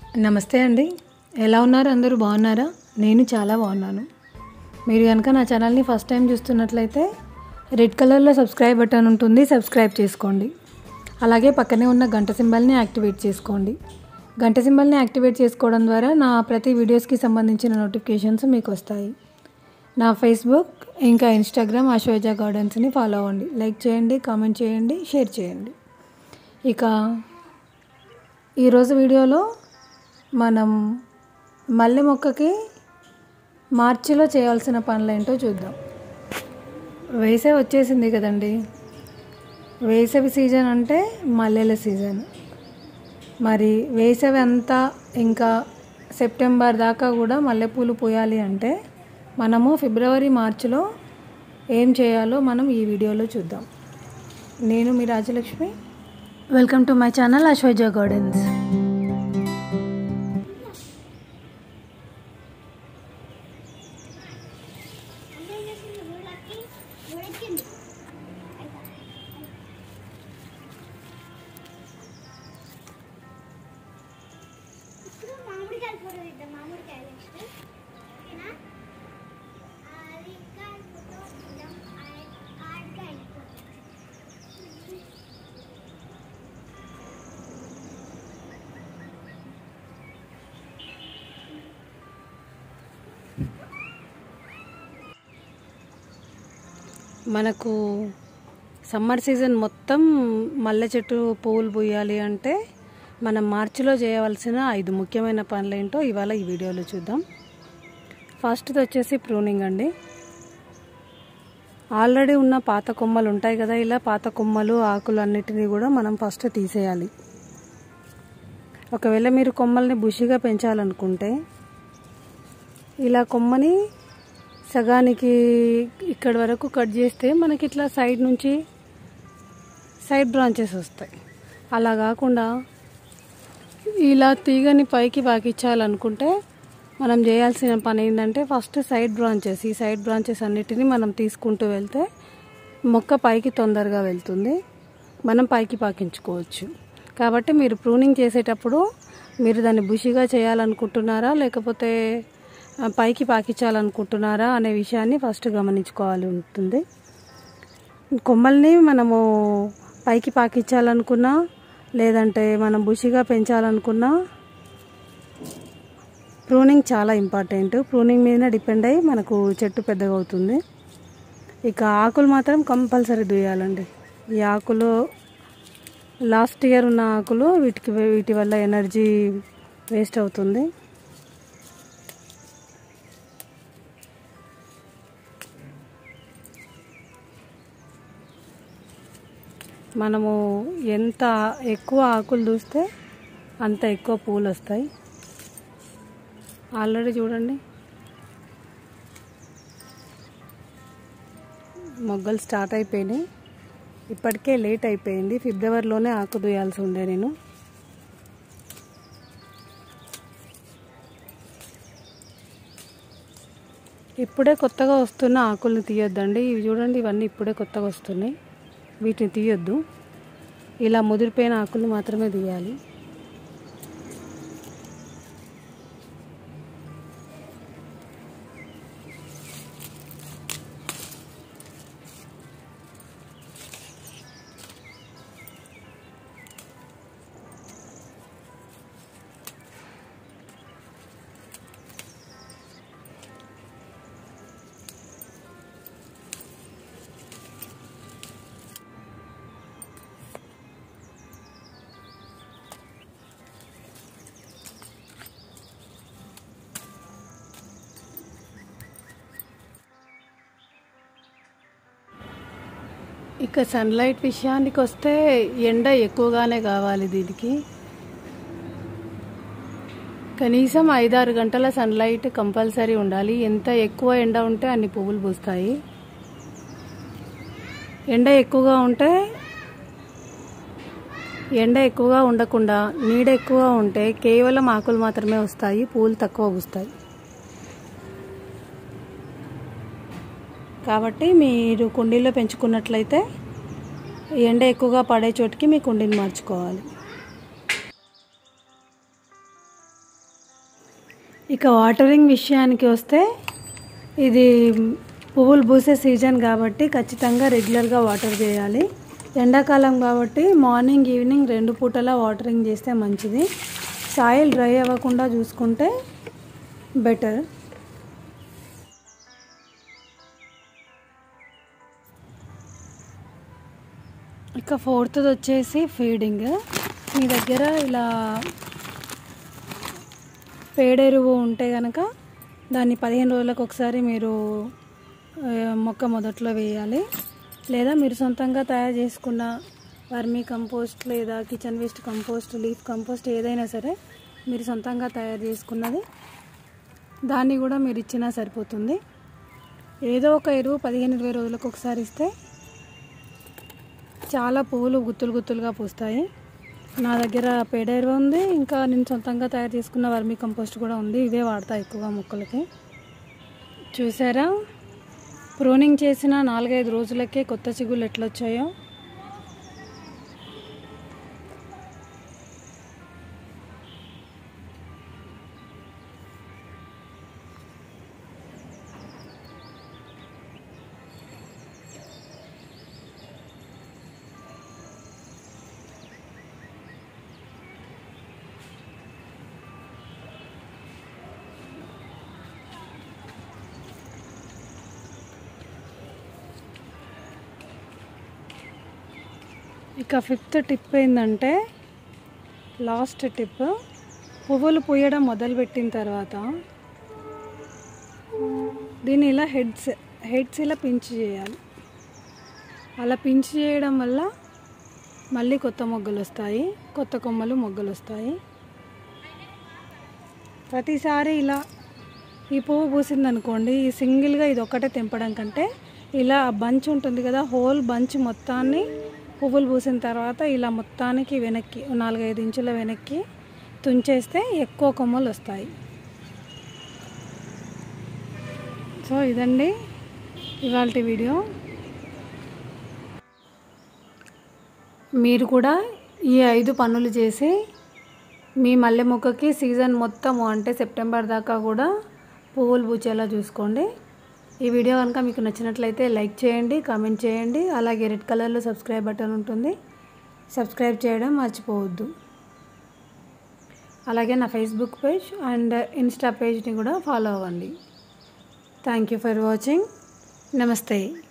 నమస్తే అండి ఎలా ఉన్నారు అందరూ బాగున్నారా నేను చాలా బాగున్నాను మీరు కనుక నా ఛానల్ని ఫస్ట్ టైం చూస్తున్నట్లయితే రెడ్ కలర్లో సబ్స్క్రైబ్ బటన్ ఉంటుంది సబ్స్క్రైబ్ చేసుకోండి అలాగే పక్కనే ఉన్న గంట సింబల్ని యాక్టివేట్ చేసుకోండి గంట సింబల్ని యాక్టివేట్ చేసుకోవడం ద్వారా నా ప్రతి వీడియోస్కి సంబంధించిన నోటిఫికేషన్స్ మీకు వస్తాయి నా ఫేస్బుక్ ఇంకా ఇన్స్టాగ్రామ్ అశ్వజ గార్డెన్స్ని ఫాలో అవ్వండి లైక్ చేయండి కామెంట్ చేయండి షేర్ చేయండి ఇక ఈరోజు వీడియోలో మనం మల్లె మొక్కకి మార్చిలో చేయాల్సిన పనులు ఏంటో చూద్దాం వేసవి వచ్చేసింది కదండి వేసవి సీజన్ అంటే మల్లెల సీజన్ మరి వేసవి అంతా ఇంకా సెప్టెంబర్ దాకా కూడా మల్లెపూలు పూయాలి అంటే మనము ఫిబ్రవరి మార్చిలో ఏం చేయాలో మనం ఈ వీడియోలో చూద్దాం నేను మీ Rajalakshmi welcome to my channel Ashwaja gardens ఇప్పుడు మామిడికాయలు ఫోటో తీద్దాం మామిడికాయలు నెక్స్ట్ ఓకేనా అది ఇంకా ఫోటో తీద్దాం ఆడకాయలు మనకు సమ్మర్ సీజన్ మొత్తం మల్లె చెట్టు పువ్వులు పూయాలి అంటే మనం మార్చిలో చేయవలసిన ఐదు ముఖ్యమైన పనులు ఏంటో ఇవాళ ఈ వీడియోలో చూద్దాం ఫస్ట్ది వచ్చేసి ప్రూనింగ్ అండి ఆల్రెడీ ఉన్న పాత కొమ్మలు ఉంటాయి కదా ఇలా పాత కొమ్మలు ఆకులు అన్నిటినీ కూడా మనం ఫస్ట్ తీసేయాలి ఒకవేళ మీరు కొమ్మల్ని బుషిగా పెంచాలనుకుంటే ఇలా కొమ్మని సగానికి ఇక్కడి వరకు కట్ చేస్తే మనకి ఇట్లా సైడ్ నుంచి సైడ్ బ్రాంచెస్ వస్తాయి అలా కాకుండా ఇలా తీగని పైకి పాకించాలనుకుంటే మనం చేయాల్సిన పని ఏంటంటే ఫస్ట్ సైడ్ బ్రాంచెస్ ఈ సైడ్ బ్రాంచెస్ అన్నిటిని మనం తీసుకుంటూ వెళ్తే మొక్క పైకి తొందరగా వెళ్తుంది మనం పైకి పాకించుకోవచ్చు కాబట్టి మీరు ప్రూనింగ్ చేసేటప్పుడు మీరు దాన్ని బుషిగా చేయాలనుకుంటున్నారా లేకపోతే ఆ, పైకి పాకించాలనుకుంటున్నారా అనే విషయాన్ని ఫస్ట్ గమనించుకోవాలి ఉంటుంది కొమ్మల్ని మనము పైకి పాకించాలనుకున్నా లేదంటే మనం బుషిగా పెంచాలనుకున్నా ప్రూనింగ్ చాలా ఇంపార్టెంట్ ప్రూనింగ్ మీద డిపెండ్ అయ్యి మనకు చెట్టు పెద్దగా అవుతుంది ఇక ఆకులు మాత్రం కంపల్సరీ దుయ్యాలండి ఈ ఆకులు లాస్ట్ ఇయర్ ఉన్న ఆకులు వీటికి వీటి వల్ల ఎనర్జీ వేస్ట్ అవుతుంది మనము ఎంత ఎక్కువ ఆకులు చూస్తే అంత ఎక్కువ పూలు వస్తాయి ఆల్రెడీ చూడండి మొగ్గలు స్టార్ట్ అయిపోయినాయి ఇప్పటికే లేట్ అయిపోయింది ఫిబ్రవరిలోనే ఆకు దుయ్యాల్సి ఉండే నేను ఇప్పుడే కొత్తగా వస్తున్న ఆకుల్ని తీయొద్దండి ఇవి చూడండి ఇవన్నీ ఇప్పుడే కొత్తగా వస్తున్నాయి వీటిని తీయొద్దు ఇలా ముదిరిపోయిన ఆకులు మాత్రమే తీయాలి ఇక సన్లైట్ విషయానికి వస్తే ఎండ ఎక్కువగానే కావాలి దీనికి కనీసం ఐదారు గంటల సన్లైట్ కంపల్సరీ ఉండాలి ఎంత ఎక్కువ ఎండ ఉంటే అన్ని పువ్వులు పూస్తాయి ఎండ ఎక్కువగా ఉంటే ఎండ ఎక్కువగా ఉండకుండా నీడ ఎక్కువగా ఉంటే కేవలం ఆకులు మాత్రమే వస్తాయి పూలు తక్కువ పూస్తాయి కాబట్టి మీరు కుండీలో పెంచుకున్నట్లయితే ఎండ ఎక్కువగా పడే చోటికి మీ కుండీని మార్చుకోవాలి ఇక వాటరింగ్ విషయానికి వస్తే ఇది పువ్వులు పూసే సీజన్ కాబట్టి ఖచ్చితంగా రెగ్యులర్గా వాటర్ చేయాలి ఎండాకాలం కాబట్టి మార్నింగ్ ఈవినింగ్ రెండు పూటలా వాటరింగ్ చేస్తే మంచిది సాయిల్ డ్రై అవ్వకుండా చూసుకుంటే బెటర్ ఇక ఫోర్త్ది వచ్చేసి ఫీడింగ్ మీ దగ్గర ఇలా పేడెరువు ఉంటే కనుక దాన్ని పదిహేను రోజులకు ఒకసారి మీరు ఆ, మొక్క మొదట్లో వేయాలి లేదా మీరు సొంతంగా తయారు చేసుకున్న వర్మీ కంపోస్ట్ లేదా kitchen waste compost leaf compost ఏదైనా సరే మీరు సొంతంగా తయారు చేసుకున్నది దాన్ని కూడా మీరు ఇచ్చినా సరిపోతుంది ఏదో ఒక ఎరువు పదిహేను ఇరవై రోజులకు ఒకసారి ఇస్తే చాలా పువ్వులు గుత్తులు గుత్తులుగా పూస్తాయి నా దగ్గర పేడ ఎరువు ఉంది ఇంకా నేను సొంతంగా తయారు చేసుకున్న వర్మీ కంపోస్ట్ కూడా ఉంది ఇవే వాడతా ఎక్కువగా మొక్కలకి చూసారా ప్రూనింగ్ చేసిన నాలుగైదు రోజులకే కొత్త చిగుళ్ళు ఎట్లొచ్చాయో ఇక ఫిఫ్త్ టిప్ ఏంటంటే లాస్ట్ టిప్ పువ్వులు పూయడం మొదలుపెట్టిన తర్వాత దీన్ని ఇలా హెడ్స్ హెడ్స్ ఇలా పించి చేయాలి అలా పించి చేయడం వల్ల మళ్ళీ కొత్త మొగ్గలు వస్తాయి కొత్త కొమ్మలు మొగ్గలు వస్తాయి ప్రతిసారి ఇలా ఈ పువ్వు పూసిందనుకోండి ఈ సింగిల్గా ఇది ఒక్కటే తెంపడం కంటే ఇలా బంచ్ ఉంటుంది కదా హోల్ బంచ్ మొత్తాన్ని పువ్వులు పూసిన తర్వాత ఇలా మొత్తానికి వెనక్కి నాలుగైదు ఇంచుల వెనక్కి తుంచేస్తే ఎక్కువ కొమ్మలు వస్తాయి సో ఇదండి ఇవాళ వీడియో మీరు కూడా ఈ ఐదు పనులు చేసి మీ మల్లె మొక్కకి సీజన్ మొత్తము అంటే సెప్టెంబర్ దాకా కూడా పువ్వులు పూచేలా చూసుకోండి ఈ వీడియో కనుక మీకు నచ్చినట్లయితే లైక్ చేయండి కామెంట్ చేయండి అలాగే రెడ్ కలర్లో సబ్స్క్రైబ్ బటన్ ఉంటుంది సబ్స్క్రైబ్ చేయడం మర్చిపోవద్దు అలాగే నా ఫేస్బుక్ పేజ్ అండ్ ఇన్స్టా పేజ్ని కూడా ఫాలో అవ్వండి థ్యాంక్ యూ ఫర్ వాచింగ్ నమస్తే